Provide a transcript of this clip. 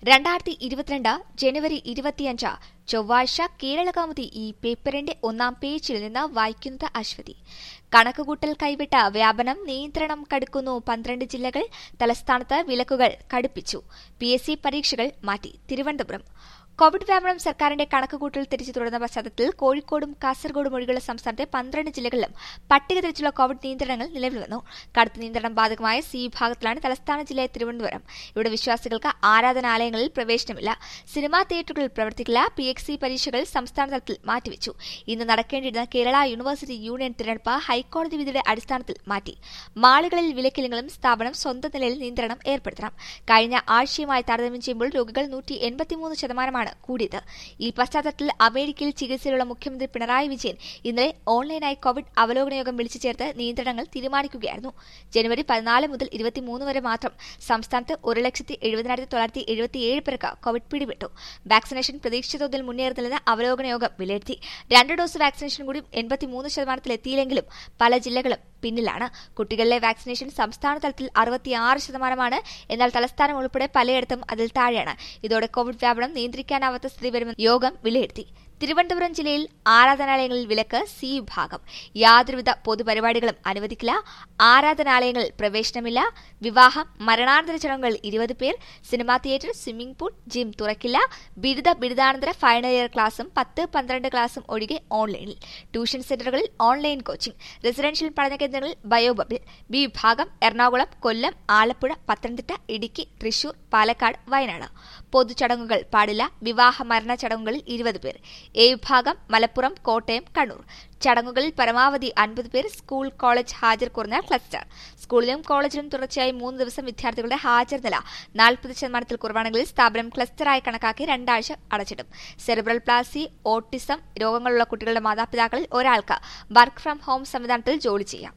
രണ്ടായിരത്തി ഇരുപത്തിരണ്ട് ജനുവരി ഇരുപത്തിയഞ്ച് ചൊവ്വാഴ്ച കേരളകൗമുദി ഈ പേപ്പറിന്റെ ഒന്നാം പേജിൽ നിന്ന് വായിക്കുന്നത് അശ്വതി കണക്കുകൂട്ടൽ കൈവിട്ട വ്യാപനം നിയന്ത്രണം കടുക്കുന്നു പന്ത്രണ്ട് ജില്ലകൾ തലസ്ഥാനത്ത് വിലക്കുകൾ കടുപ്പിച്ചു പി എസ് സി പരീക്ഷകൾ മാറ്റി തിരുവനന്തപുരം കോവിഡ് വ്യാപനം സർക്കാരിന്റെ കണക്കുകൂട്ടൽ തിരിച്ചു തുടർന്ന പശ്ചാത്തലത്തിൽ കോഴിക്കോടും കാസർഗോഡും ഒഴികെയുള്ള സംസ്ഥാനത്തെ പന്ത്രണ്ട് ജില്ലകളിലും പട്ടിക തിരിച്ചുള്ള കോവിഡ് നിയന്ത്രണങ്ങൾ നിലവിൽ വന്നു കടുത്ത നിയന്ത്രണം ബാധകമായ സി വിഭാഗത്തിലാണ് തലസ്ഥാന ജില്ലയായ തിരുവനന്തപുരം ഇവിടെ വിശ്വാസികൾക്ക് ആരാധനാലയങ്ങളിൽ പ്രവേശനമില്ല സിനിമാ തിയേറ്ററുകളിൽ പ്രവർത്തിക്കില്ല പി എക്സ് സി പരീക്ഷകൾ സംസ്ഥാന തലത്തിൽ മാറ്റിവെച്ചു ഇന്ന് നടക്കേണ്ടിയിരുന്ന കേരള യൂണിവേഴ്സിറ്റി യൂണിയൻ തിരഞ്ഞെടുപ്പ് ഹൈക്കോടതി വിധിയുടെ അടിസ്ഥാനത്തിൽ മാറ്റി മാളുകളിൽ വിലക്കില്ലെങ്കിലും സ്ഥാപനം സ്വന്തം നിലയിൽ നിയന്ത്രണം ഏർപ്പെടുത്തണം കഴിഞ്ഞ ആഴ്ചയുമായി താരതമ്യം ചെയ്യുമ്പോൾ രോഗികൾ നൂറ്റി എൺപത്തിമൂന്ന് ശതമാനമാണ് കൂടിയത് ഈ പശ്ചാത്തലത്തിൽ അമേരിക്കയിൽ ചികിത്സയിലുള്ള മുഖ്യമന്ത്രി പിണറായി വിജയൻ ഇന്നലെ ഓൺലൈനായി കോവിഡ് അവലോകന യോഗം വിളിച്ചു ചേർത്ത് നിയന്ത്രണങ്ങൾ തീരുമാനിക്കുകയായിരുന്നു ജനുവരി പതിനാല് മുതൽ ഇരുപത്തിമൂന്ന് വരെ മാത്രം സംസ്ഥാനത്ത് ഒരു ലക്ഷത്തി എഴുപതിനായിരത്തി തൊള്ളായിരത്തി എഴുപത്തിയേഴ് പേർക്ക് കോവിഡ് പിടിപെട്ടു വാക്സിനേഷൻ പ്രതീക്ഷിച്ച തോതിൽ മുന്നേറുന്നില്ലെന്ന് അവലോകന യോഗം വിലയിരുത്തി രണ്ട് ഡോസ് വാക്സിനേഷൻ കൂടി എൺപത്തിമൂന്ന് ശതമാനത്തിലെത്തിയില്ലെങ്കിലും പല ജില്ലകളും പിന്നിലാണ് കുട്ടികളിലെ വാക്സിനേഷൻ സംസ്ഥാന തലത്തിൽ അറുപത്തിയാറ് ശതമാനമാണ് എന്നാൽ തലസ്ഥാനം ഉൾപ്പെടെ പലയിടത്തും അതിൽ താഴെയാണ് ഇതോടെ കോവിഡ് വ്യാപനം നിയന്ത്രിക്കാനാവാത്ത സ്ഥിതി വരുമെന്ന് യോഗം വിലയിരുത്തി തിരുവനന്തപുരം ജില്ലയിൽ ആരാധനാലയങ്ങളിൽ വിലക്ക് സി വിഭാഗം യാതൊരുവിധ പൊതുപരിപാടികളും അനുവദിക്കില്ല ആരാധനാലയങ്ങളിൽ പ്രവേശനമില്ല വിവാഹം മരണാനന്തര ചടങ്ങുകൾ ഇരുപത് പേർ cinema theatre swimming pool gym തുറക്കില്ല ബിരുദ ബിരുദാനന്തര ഫൈനൽ ഇയർ ക്ലാസും പത്ത് പന്ത്രണ്ട് ക്ലാസും ഒഴികെ ഓൺലൈനിൽ ട്യൂഷൻ സെന്ററുകളിൽ ഓൺലൈൻ കോച്ചിംഗ് റെസിഡൻഷ്യൽ പഠന കേന്ദ്രങ്ങളിൽ ബയോബബിൾ ബി വിഭാഗം എറണാകുളം കൊല്ലം ആലപ്പുഴ പത്തനംതിട്ട ഇടുക്കി തൃശൂർ പാലക്കാട് വയനാട് പൊതുചടങ്ങുകൾ പാടില്ല വിവാഹ മരണ ചടങ്ങുകളിൽ ഇരുപത് പേർ എ വിഭാഗം മലപ്പുറം കോട്ടയം കണ്ണൂർ ചടങ്ങുകളിൽ പരമാവധി അൻപത് പേർ സ്കൂൾ കോളേജ് ഹാജർ കുറഞ്ഞ ക്ലസ്റ്റർ സ്കൂളിലും കോളേജിലും തുടർച്ചയായി മൂന്ന് ദിവസം വിദ്യാർത്ഥികളുടെ ഹാജർ നില നാൽപ്പത് ശതമാനത്തിൽ കുറവാണെങ്കിൽ സ്ഥാപനം ക്ലസ്റ്ററായി കണക്കാക്കി രണ്ടാഴ്ച അടച്ചിടും സെറിബ്രൽ പ്ലാസി ഓട്ടിസം രോഗങ്ങളുള്ള കുട്ടികളുടെ മാതാപിതാക്കളിൽ ഒരാൾക്ക് വർക്ക് ഫ്രം ഹോം സംവിധാനത്തിൽ ജോലി ചെയ്യാം